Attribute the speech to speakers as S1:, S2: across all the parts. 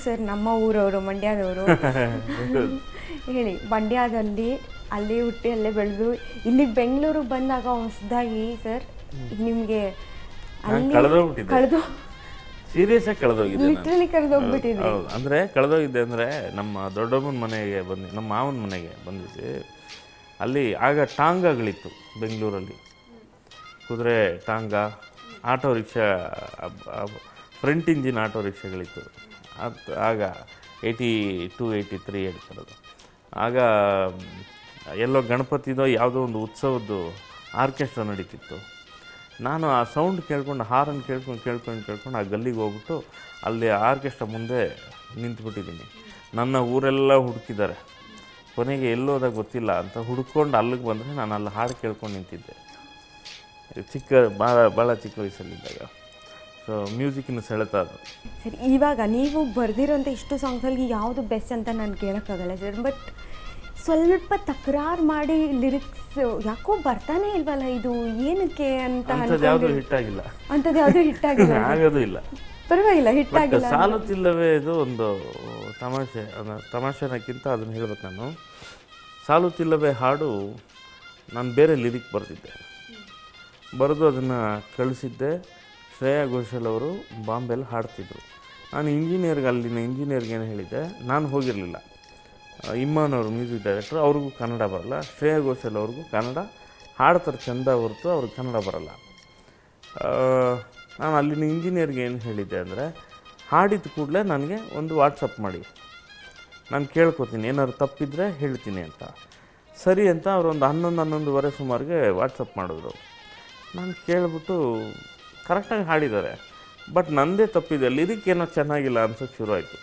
S1: Sir ನಮ್ಮ ಊರವರು ಮಂಡ್ಯದವರು ಹೇಳಿ ಮಂಡ್ಯದಲ್ಲಿ ಅಲ್ಲಿ ಹುಟ್ಟಿ ಅಲ್ಲೇ ಬೆಳೆದು ಇಲ್ಲಿಗೆ ಬೆಂಗಳೂರಿಗೆ ಬಂದಾಗ ಹೊಸದಾಗಿ ಸರ್ ನಿಮಗೆ
S2: ನಾನ್ ಕಳ್ದೋಗ್ಬಿಟ್ಟಿದ್ದೆ.
S1: ಕಳೆದು
S2: ಸೀರಿಯಸ್ ಆಗಿ ಕಳೆದೋಗಿದೆ ನಾನು.
S1: ಲಿಟ್ರಲಿ ಕಳೆದೋಗ್ಬಿಟ್ಟಿದ್ರಿ
S2: ಹೌದು ಅಂದರೆ ಕಳೆದೋಗಿದ್ದೆ ಅಂದರೆ ನಮ್ಮ ದೊಡ್ಡಮ್ಮನ ಮನೆಗೆ ಬಂದು ನಮ್ಮ ಮಾವನ ಮನೆಗೆ ಬಂದಿದ್ದೆ ಅಲ್ಲಿ ಆಗ ಟಾಂಗಾಗಳಿತ್ತು ಬೆಂಗಳೂರಲ್ಲಿ ಕುದುರೆ ಟಾಂಗ auto rickshaw front engine auto ರಿಕ್ಷಾಗಳಿತ್ತು ಅದು ಆಗ ಏಯ್ಟಿ ಟು ಏಯ್ಟಿ ತ್ರೀ ಹೇಳ್ತಿರೋದು ಆಗ ಎಲ್ಲೋ ಗಣಪತಿದೋ ಯಾವುದೋ ಒಂದು ಉತ್ಸವದ್ದು ಆರ್ಕೆಸ್ಟ್ರಾ ನಡೀತಿತ್ತು ನಾನು ಆ ಸೌಂಡ್ ಕೇಳ್ಕೊಂಡು ಹಾರನ್ನು ಕೇಳ್ಕೊಂಡು ಕೇಳ್ಕೊಂಡು ಕೇಳ್ಕೊಂಡು ಆ ಗಲ್ಲಿಗೆ ಹೋಗ್ಬಿಟ್ಟು ಅಲ್ಲಿ ಆರ್ಕೆಸ್ಟ್ರಾ ಮುಂದೆ ನಿಂತ್ಬಿಟ್ಟಿದ್ದೀನಿ ನನ್ನ ಊರೆಲ್ಲ ಹುಡುಕಿದ್ದಾರೆ ಕೊನೆಗೆ ಎಲ್ಲೋದಾಗ ಗೊತ್ತಿಲ್ಲ ಅಂತ ಹುಡ್ಕೊಂಡು ಅಲ್ಲಿಗೆ ಬಂದರೆ ನಾನು ಅಲ್ಲಿ ಹಾಡು ಕೇಳ್ಕೊಂಡು ನಿಂತಿದ್ದೆ ಚಿಕ್ಕ ಭಾಳ ಭಾಳ ಚಿಕ್ಕ ವಯಸ್ಸಲ್ಲಿದ್ದಾಗ ಸೊ ಮ್ಯೂಸಿಕ್ಕಿನ ಸೆಳೆತ ಅದು
S1: ಸರ್ ಇವಾಗ ನೀವು ಬರೆದಿರೋಂಥ ಇಷ್ಟು ಸಾಂಗ್ಸಲ್ಲಿ ಯಾವುದು ಬೆಸ್ಟ್ ಅಂತ ನಾನು ಕೇಳೋಕ್ಕಾಗಲ್ಲ ಸರ್ ಬಟ್ ಸ್ವಲ್ಪ ತಕರಾರು ಮಾಡಿ ಲಿರಿಕ್ಸ್ ಯಾಕೋ ಬರ್ತಾನೆ ಇಲ್ವಲ್ಲ ಇದು ಏನಕ್ಕೆ ಅಂತ
S2: ಅಂಥದ್ದು ಯಾವುದೂ ಹಿಟ್ ಆಗಿಲ್ಲ
S1: ಅಂಥದ್ದು ಯಾವುದೂ ಹಿಟ್ ಆಗಿಲ್ಲ
S2: ಆಗೋದು ಇಲ್ಲ
S1: ಪರವಾಗಿಲ್ಲ ಹಿಟ್
S2: ಬಟ್
S1: ಆಗಿಲ್ಲ
S2: ಸಾಲುತ್ತಿಲ್ಲವೇ ಇದು ಒಂದು ತಮಾಷೆ ಅದು ತಮಾಷೆನಕ್ಕಿಂತ ಅದನ್ನು ಹೇಳ್ಬೇಕು ನಾನು ಸಾಲುತ್ತಿಲ್ಲವೇ ಹಾಡು ನಾನು ಬೇರೆ ಲಿರಿಕ್ ಬರೆದಿದ್ದೆ ಬರೆದು ಅದನ್ನು ಕಳಿಸಿದ್ದೆ ಶ್ರೇಯಾ ಘೋಷಾಲ್ ಅವರು ಬಾಂಬೆಲ್ಲಿ ಹಾಡ್ತಿದ್ರು ನಾನು ಇಂಜಿನಿಯರ್ಗೆ ಅಲ್ಲಿನ ಇಂಜಿನಿಯರ್ಗೆ ಏನು ಹೇಳಿದ್ದೆ ನಾನು ಹೋಗಿರಲಿಲ್ಲ ಇಮ್ಮಾನ್ ಅವರು ಮ್ಯೂಸಿಕ್ ಡೈರೆಕ್ಟ್ರು ಅವ್ರಿಗೂ ಕನ್ನಡ ಬರಲ್ಲ ಶ್ರೇಯಾ ಘೋಷಾಲ್ ಅವ್ರಿಗೂ ಕನ್ನಡ ಹಾಡ್ತಾರೆ ಚಂದ ಹೊರತು ಅವ್ರಿಗೆ ಕನ್ನಡ ಬರಲ್ಲ ಆ, ನಾನು ಅಲ್ಲಿನ ಇಂಜಿನಿಯರ್ಗೆ ಏನು ಹೇಳಿದ್ದೆ ಅಂದರೆ ಹಾಡಿದ ಕೂಡಲೇ ನನಗೆ ಒಂದು ವಾಟ್ಸಪ್ ಮಾಡಿ ನಾನು ಕೇಳ್ಕೊತೀನಿ ಏನಾದ್ರು ತಪ್ಪಿದ್ರೆ ಹೇಳ್ತೀನಿ ಅಂತ ಸರಿ ಅಂತ ಅವ್ರು ಒಂದು ಹನ್ನೊಂದು ಹನ್ನೊಂದುವರೆ ಸುಮಾರಿಗೆ ವಾಟ್ಸಪ್ ಮಾಡಿದ್ರು ನಾನು ಕೇಳ್ಬಿಟ್ಟು ಕರೆಕ್ಟಾಗಿ ಹಾಡಿದ್ದಾರೆ ಬಟ್ ನಂದೇ ತಪ್ಪಿದೆ ಲಿರಿಕ್ ಏನೋ ಚೆನ್ನಾಗಿಲ್ಲ ಅನ್ಸೋಕ್ಕೆ ಶುರು ಆಯಿತು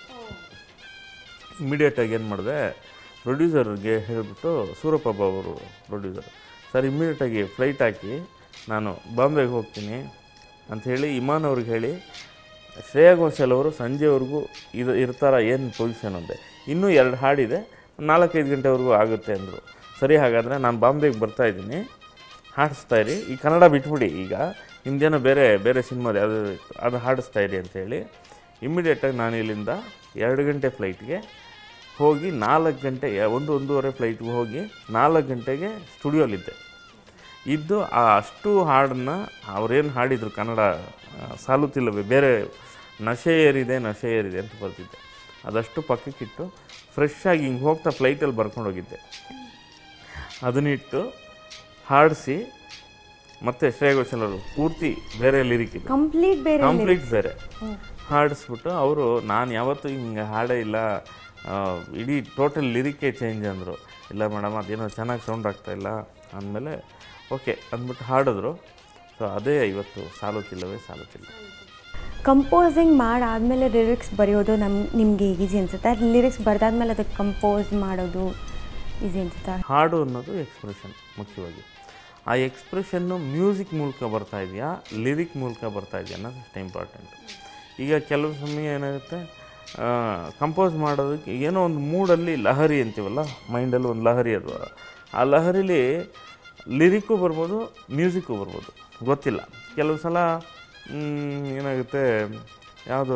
S2: ಇಮಿಡಿಯೇಟಾಗಿ ಏನು ಮಾಡಿದೆ ಪ್ರೊಡ್ಯೂಸರ್ಗೆ ಹೇಳಿಬಿಟ್ಟು ಸೂರಪ್ಪ ಅವರು ಪ್ರೊಡ್ಯೂಸರ್ ಸರ್ ಇಮಿಡಿಯೇಟಾಗಿ ಫ್ಲೈಟ್ ಹಾಕಿ ನಾನು ಬಾಂಬೆಗೆ ಹೋಗ್ತೀನಿ ಅಂಥೇಳಿ ಇಮಾನ್ ಅವ್ರಿಗೆ ಹೇಳಿ ಶ್ರೇಯಾ ಘೋಷಾಲ್ ಅವರು ಸಂಜೆವರೆಗೂ ಇದು ಇರ್ತಾರ ಏನು ಪೊಸಿಷನ್ ಅಂದೆ ಇನ್ನೂ ಎರಡು ಹಾಡಿದೆ ನಾಲ್ಕೈದು ಗಂಟೆವರೆಗೂ ಆಗುತ್ತೆ ಅಂದರು ಸರಿ ಹಾಗಾದರೆ ನಾನು ಬಾಂಬೆಗೆ ಬರ್ತಾ ಇದ್ದೀನಿ ಹಾಡಿಸ್ತಾ ಇರಿ ಈ ಕನ್ನಡ ಬಿಟ್ಬಿಡಿ ಈಗ ನಿಮ್ದೇನೋ ಬೇರೆ ಬೇರೆ ಸಿನಿಮಾದ ಯಾವುದು ಅದು ಹಾಡಿಸ್ತಾ ಇರಿ ಅಂತೇಳಿ ಇಮ್ಮಿಡಿಯೇಟಾಗಿ ನಾನು ಇಲ್ಲಿಂದ ಎರಡು ಗಂಟೆ ಫ್ಲೈಟ್ಗೆ ಹೋಗಿ ನಾಲ್ಕು ಗಂಟೆ ಒಂದು ಒಂದೂವರೆ ಫ್ಲೈಟ್ಗೆ ಹೋಗಿ ನಾಲ್ಕು ಗಂಟೆಗೆ ಸ್ಟುಡಿಯೋಲಿದ್ದೆ ಇದ್ದು ಆ ಅಷ್ಟು ಹಾಡನ್ನು ಅವ್ರೇನು ಹಾಡಿದರು ಕನ್ನಡ ಆ, ಸಾಲುತ್ತಿಲ್ಲವೇ ಬೇರೆ ನಶೆ ಏರಿದೆ ನಶೆ ಏರಿದೆ ಅಂತ ಬರ್ತಿದ್ದೆ ಅದಷ್ಟು ಪಕ್ಕಕ್ಕಿಟ್ಟು ಫ್ರೆಶ್ ಆಗಿ ಹಿಂಗೆ ಹೋಗ್ತಾ ಫ್ಲೈಟಲ್ಲಿ ಬರ್ಕೊಂಡು ಹೋಗಿದ್ದೆ ಅದನ್ನಿಟ್ಟು ಹಾಡಿಸಿ ಮತ್ತೆ ಶ್ರೇಯ ಘೋಷಾಲ್ ಅವರು ಪೂರ್ತಿ ಬೇರೆ ಲಿರಿಕ್ ಇದೆ
S1: ಕಂಪ್ಲೀಟ್ ಬೇರೆ
S2: ಕಂಪ್ಲೀಟ್ ಬೇರೆ ಹಾಡಿಸ್ಬಿಟ್ಟು ಅವರು ನಾನು ಯಾವತ್ತೂ ಹಿಂಗೆ ಹಾಡೇ ಇಲ್ಲ ಆ, ಇಡೀ ಟೋಟಲ್ ಲಿರಿಕೇ ಚೇಂಜ್ ಅಂದರು ಇಲ್ಲ ಮೇಡಮ್ ಅದೇನೋ ಚೆನ್ನಾಗಿ ಸೌಂಡ್ ಆಗ್ತಾ ಇಲ್ಲ ಅಂದಮೇಲೆ ಓಕೆ ಅಂದ್ಬಿಟ್ಟು ಹಾಡಿದ್ರು ಸೊ ಅದೇ ಇವತ್ತು ಸಾಲುತ್ತಿಲ್ಲವೇ ಸಾಲುತ್ತಿಲ್ಲ
S1: ಕಂಪೋಸಿಂಗ್ ಮಾಡಾದ್ಮೇಲೆ ಲಿರಿಕ್ಸ್ ಬರೆಯೋದು ನಮ್ ನಿಮಗೆ ಈಸಿ ಅನ್ಸುತ್ತೆ ಲಿರಿಕ್ಸ್ ಬರ್ದಾದ್ಮೇಲೆ ಅದಕ್ಕೆ ಕಂಪೋಸ್ ಮಾಡೋದು ಈಸಿ ಅನ್ಸುತ್ತಾ
S2: ಹಾಡು ಅನ್ನೋದು ಎಕ್ಸ್ಪ್ರೆಷನ್ ಮುಖ್ಯವಾಗಿ ಆ ಎಕ್ಸ್ಪ್ರೆಷನ್ನು ಮ್ಯೂಸಿಕ್ ಮೂಲಕ ಬರ್ತಾ ಇದೆಯಾ ಲಿರಿಕ್ ಮೂಲಕ ಬರ್ತಾ ಇದೆಯಾ ಅನ್ನೋದು ಅಷ್ಟೇ ಇಂಪಾರ್ಟೆಂಟ್ ಈಗ ಕೆಲವು ಸಮಯ ಏನಾಗುತ್ತೆ ಕಂಪೋಸ್ ಮಾಡೋದಕ್ಕೆ ಏನೋ ಒಂದು ಮೂಡಲ್ಲಿ ಲಹರಿ ಅಂತೀವಲ್ಲ ಮೈಂಡಲ್ಲಿ ಒಂದು ಲಹರಿ ಅದು ಆ ಲಹರಿಲಿ ಲಿರಿಕ್ಕು ಬರ್ಬೋದು ಮ್ಯೂಸಿಕ್ಕು ಬರ್ಬೋದು ಗೊತ್ತಿಲ್ಲ ಕೆಲವು ಸಲ ಮ್, ಏನಾಗುತ್ತೆ ಯಾವುದು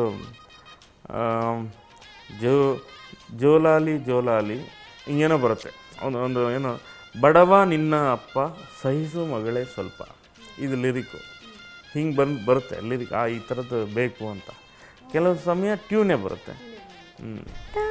S2: ಜೋ ಜೋಲಾಲಿ ಜೋಲಾಲಿ ಹಿಂಗೇನೋ ಬರುತ್ತೆ ಒಂದು ಒಂದು ಏನೋ ಬಡವ ನಿನ್ನ ಅಪ್ಪ ಸಹಿಸು ಮಗಳೇ ಸ್ವಲ್ಪ ಇದು ಲಿರಿಕ್ಕು ಹಿಂಗೆ ಬಂದು ಬರುತ್ತೆ ಲಿರಿಕ್ ಆ ಈ ಥರದ್ದು ಬೇಕು ಅಂತ ಕೆಲವು ಸಮಯ ಟ್ಯೂನೇ ಬರುತ್ತೆ ಹ್ಞೂ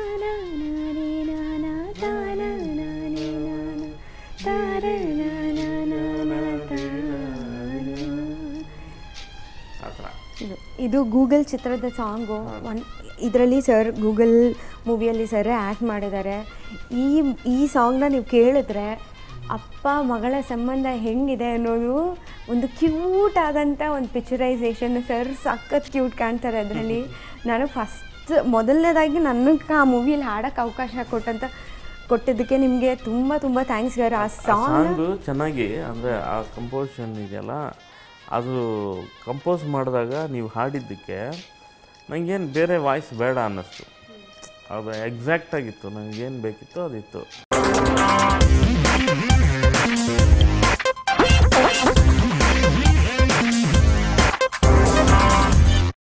S2: ಆ ಥರ
S1: ಇದು ಇದು ಗೂಗಲ್ ಚಿತ್ರದ ಸಾಂಗು ಒನ್ ಇದರಲ್ಲಿ ಸರ್ ಗೂಗಲ್ ಮೂವಿಯಲ್ಲಿ ಸರ್ ಆ್ಯಕ್ಟ್ ಮಾಡಿದ್ದಾರೆ ಈ ಈ ಸಾಂಗ್ನ ನೀವು ಕೇಳಿದ್ರೆ ಅಪ್ಪ ಮಗಳ ಸಂಬಂಧ ಹೆಂಗಿದೆ ಅನ್ನೋದು ಒಂದು ಕ್ಯೂಟ್ ಆದಂಥ ಒಂದು ಪಿಕ್ಚರೈಸೇಷನ್ ಸರ್ ಸಖತ್ ಕ್ಯೂಟ್ ಕಾಣ್ತಾರೆ ಅದರಲ್ಲಿ ನಾನು ಫಸ್ಟ್ ಮೊದಲನೇದಾಗಿ ನನಗೆ ಆ ಮೂವಿಯಲ್ಲಿ ಹಾಡೋಕ್ಕೆ ಅವಕಾಶ ಕೊಟ್ಟಂತ ಕೊಟ್ಟಿದ್ದಕ್ಕೆ ನಿಮಗೆ ತುಂಬ ತುಂಬ ಥ್ಯಾಂಕ್ಸ್ ಸರ್ ಆ ಸಾಂಗ್
S2: ಸಾಂಗು ಚೆನ್ನಾಗಿ ಅಂದರೆ ಆ ಕಂಪೋಸಿಷನ್ ಇದೆಯಲ್ಲ ಅದು ಕಂಪೋಸ್ ಮಾಡಿದಾಗ ನೀವು ಹಾಡಿದ್ದಕ್ಕೆ ನನಗೇನು ಬೇರೆ ವಾಯ್ಸ್ ಬೇಡ ಅನ್ನಿಸ್ತು ಅದು ಎಕ್ಸಾಕ್ಟಾಗಿತ್ತು ನನಗೇನು ಬೇಕಿತ್ತು ಅದಿತ್ತು